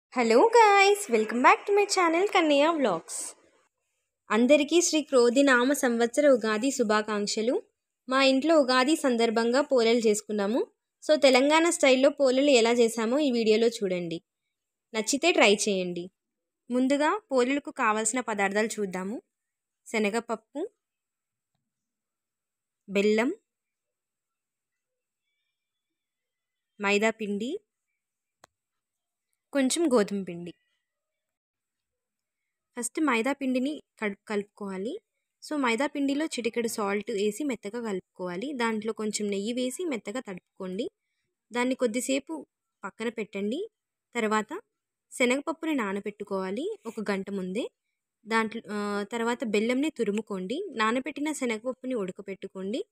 hello guys welcome back to my channel Kannayya vlogs అందరికీ శ్రీ క్రోధి నామ సంవత్సర ఉగాది శుభాకాంక్షలు మా ఇంట్లో ఉగాది సందర్భంగా పోలేలు చేసుకున్నాము సో తెలంగాణ స్టైల్లో పోలేలు ఎలా చేశామో ఈ వీడియోలో చూడండి నచ్చితే ట్రై చేయండి ముందుగా పోలేలకు కావాల్సిన పదార్థాలు చూద్దాము శనగపప్పు బెల్లం మైదా పిండి కొంచెం గోధుమ పిండి ఫస్ట్ మైదా పిండిని కలుపు కలుపుకోవాలి సో మైదా పిండిలో చిటికెడు సాల్ట్ వేసి మెత్తగా కలుపుకోవాలి దాంట్లో కొంచెం నెయ్యి వేసి మెత్తగా తడుపుకోండి దాన్ని కొద్దిసేపు పక్కన పెట్టండి తర్వాత శనగపప్పుని నానబెట్టుకోవాలి ఒక గంట ముందే దాంట్లో తర్వాత బెల్లంని తురుముకోండి నానబెట్టిన శనగపప్పుని ఉడకపెట్టుకోండి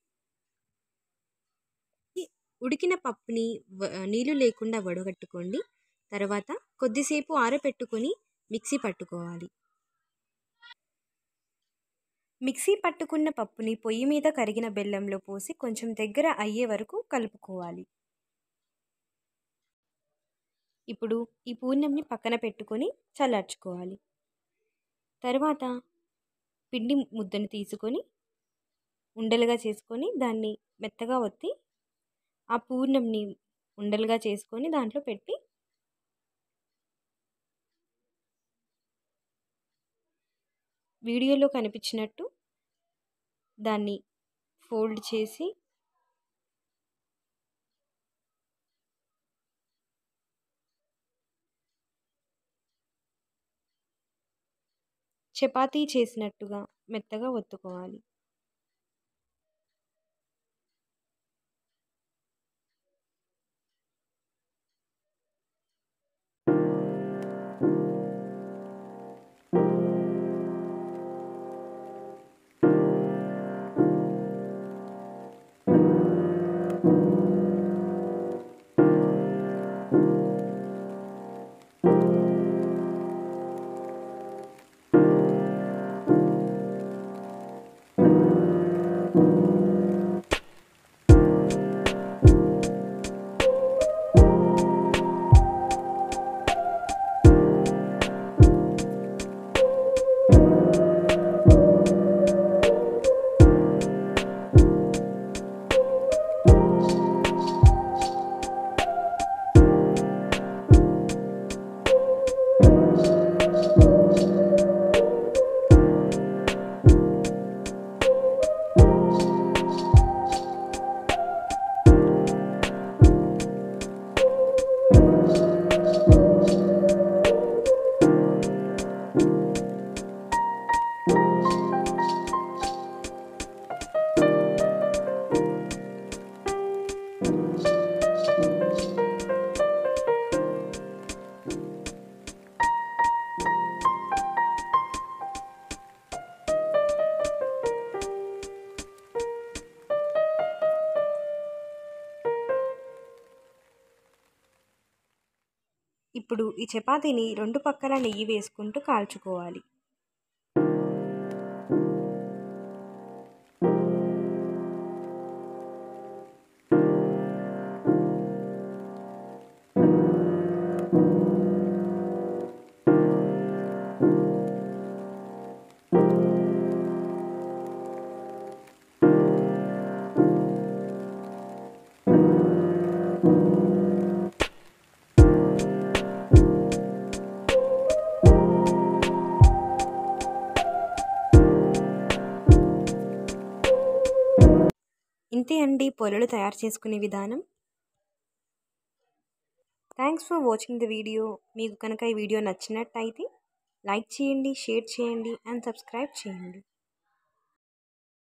ఉడికిన పప్పుని నీళ్ళు లేకుండా వడగట్టుకోండి తర్వాత కొద్దిసేపు ఆరబెట్టుకొని మిక్సీ పట్టుకోవాలి మిక్సీ పట్టుకున్న పప్పుని పొయ్యి మీద కరిగిన బెల్లంలో పోసి కొంచెం దగ్గర అయ్యే వరకు కలుపుకోవాలి ఇప్పుడు ఈ పూర్ణంని పక్కన పెట్టుకొని చల్లార్చుకోవాలి తర్వాత పిండి ముద్దను తీసుకొని ఉండలుగా చేసుకొని దాన్ని మెత్తగా ఒత్తి ఆ పూర్ణంని ఉండలుగా చేసుకొని దాంట్లో పెట్టి వీడియోలో కనిపించినట్టు దాన్ని ఫోల్డ్ చేసి చపాతీ చేసినట్టుగా మెత్తగా ఒత్తుకోవాలి ఇప్పుడు ఈ చపాతీని రెండు పక్కల నెయ్యి వేసుకుంటూ కాల్చుకోవాలి ఇంతే అండి పొలలు తయారు చేసుకునే విధానం thanks for watching the video మీకు కనుక ఈ వీడియో నచ్చినట్టయితే లైక్ చేయండి షేర్ చేయండి అండ్ సబ్స్క్రైబ్ చేయండి